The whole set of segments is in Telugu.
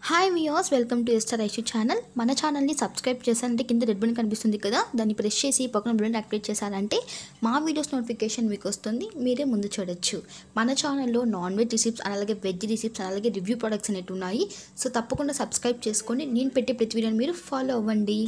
హాయ్ వియోస్ welcome to Esther Aishu channel మన ఛానల్ని సబ్స్క్రైబ్ చేశారంటే కింద రెడ్ బటన్ కనిపిస్తుంది కదా దాన్ని ప్రెస్ చేసి పక్కన బటన్ యాక్టివేట్ చేశారంటే మా వీడియోస్ నోటిఫికేషన్ మీకు వస్తుంది మీరే ముందు చూడొచ్చు మన ఛానల్లో నాన్ వెజ్ రిసిప్ట్స్ అలాగే వెజ్ రిసిప్ట్స్ అలాగే రివ్యూ ప్రొడక్ట్స్ అనేవి ఉన్నాయి సో తప్పకుండా సబ్స్క్రైబ్ చేసుకోండి నేను పెట్టే ప్రతి వీడియోని మీరు ఫాలో అవ్వండి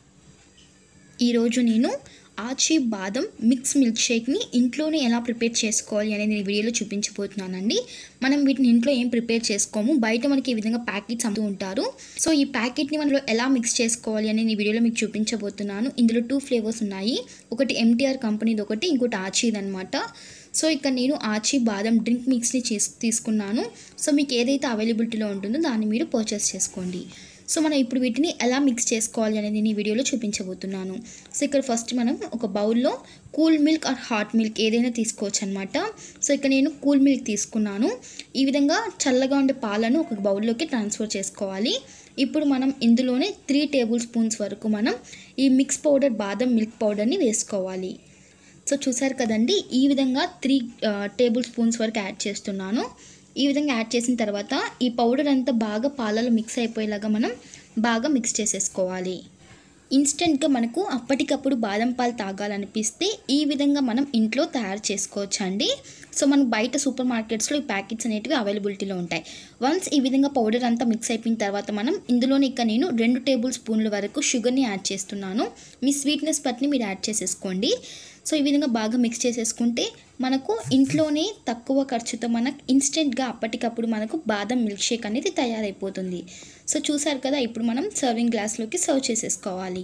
ఈరోజు నేను ఆచి బాదం మిక్స్ మిల్క్ షేక్ని ఇంట్లోనే ఎలా ప్రిపేర్ చేసుకోవాలి అనేది నేను ఈ వీడియోలో చూపించబోతున్నానండి మనం వీటిని ఇంట్లో ఏం ప్రిపేర్ చేసుకోము బయట మనకి ఈ విధంగా ప్యాకెట్స్ అమ్ముతూ ఉంటారు సో ఈ ప్యాకెట్ని మనం ఎలా మిక్స్ చేసుకోవాలి అనేది ఈ వీడియోలో మీకు చూపించబోతున్నాను ఇందులో టూ ఫ్లేవర్స్ ఉన్నాయి ఒకటి ఎంటీఆర్ కంపెనీది ఒకటి ఇంకోటి ఆచీది అనమాట సో ఇక్కడ నేను ఆచి బాదం డ్రింక్ మిక్స్ని చేస్ తీసుకున్నాను సో మీకు ఏదైతే అవైలబిలిటీలో ఉంటుందో దాన్ని మీరు పర్చేస్ చేసుకోండి సో మనం ఇప్పుడు వీటిని ఎలా మిక్స్ చేసుకోవాలి అనేది నేను ఈ వీడియోలో చూపించబోతున్నాను సో ఇక్కడ ఫస్ట్ మనం ఒక బౌల్లో cool milk or hot milk ఏదైనా తీసుకోవచ్చు అనమాట సో ఇక్కడ నేను కూల్ మిల్క్ తీసుకున్నాను ఈ విధంగా చల్లగా ఉండే పాలను ఒక బౌల్లోకి ట్రాన్స్ఫర్ చేసుకోవాలి ఇప్పుడు మనం ఇందులోనే త్రీ టేబుల్ స్పూన్స్ వరకు మనం ఈ మిక్స్ పౌడర్ బాదం మిల్క్ పౌడర్ని వేసుకోవాలి సో చూసారు కదండి ఈ విధంగా త్రీ టేబుల్ స్పూన్స్ వరకు యాడ్ చేస్తున్నాను ఈ విధంగా యాడ్ చేసిన తర్వాత ఈ పౌడర్ అంతా బాగా పాలలో మిక్స్ అయిపోయేలాగా మనం బాగా మిక్స్ చేసేసుకోవాలి ఇన్స్టెంట్గా మనకు అప్పటికప్పుడు బాదం పాలు తాగాలనిపిస్తే ఈ విధంగా మనం ఇంట్లో తయారు చేసుకోవచ్చు అండి సో మనకు బయట సూపర్ మార్కెట్స్లో ఈ ప్యాకెట్స్ అనేటివి అవైలబిలిటీలో ఉంటాయి వన్స్ ఈ విధంగా పౌడర్ అంతా మిక్స్ అయిపోయిన తర్వాత మనం ఇందులోనే ఇక నేను రెండు టేబుల్ స్పూన్ల వరకు షుగర్ని యాడ్ చేస్తున్నాను మీ స్వీట్నెస్ బట్టిని మీరు యాడ్ చేసేసుకోండి సో ఈ విధంగా బాగా మిక్స్ చేసేసుకుంటే మనకు ఇంట్లోనే తక్కువ ఖర్చుతో మనకు ఇన్స్టెంట్గా అప్పటికప్పుడు మనకు బాదం మిల్క్ షేక్ అనేది తయారైపోతుంది సో చూసారు కదా ఇప్పుడు మనం సర్వింగ్ గ్లాస్లోకి సర్వ్ చేసేసుకోవాలి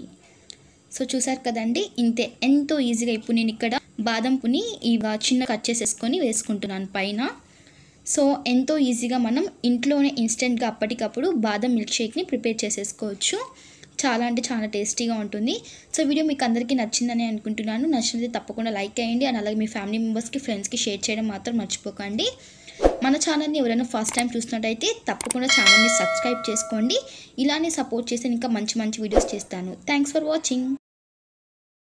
సో చూసారు కదండి ఇంతే ఎంతో ఈజీగా ఇప్పుడు నేను ఇక్కడ బాదం పుని ఇవ చిన్న కట్ చేసేసుకొని వేసుకుంటున్నాను పైన సో ఎంతో ఈజీగా మనం ఇంట్లోనే ఇన్స్టెంట్గా అప్పటికప్పుడు బాదం మిల్క్ షేక్ని ప్రిపేర్ చేసేసుకోవచ్చు చాలా అంటే చాలా టేస్టీగా ఉంటుంది సో వీడియో మీకు అందరికీ నచ్చిందని అనుకుంటున్నాను నచ్చినది తప్పకుండా లైక్ అయ్యండి అండ్ అలాగే మీ ఫ్యామిలీ మెంబర్స్కి ఫ్రెండ్స్కి షేర్ చేయడం మాత్రం మర్చిపోకండి మన ఛానల్ని ఎవరైనా ఫస్ట్ టైం చూసినట్టయితే తప్పకుండా ఛానల్ని సబ్స్క్రైబ్ చేసుకోండి ఇలానే సపోర్ట్ చేసి ఇంకా మంచి మంచి వీడియోస్ చేస్తాను థ్యాంక్స్ ఫర్ వాచింగ్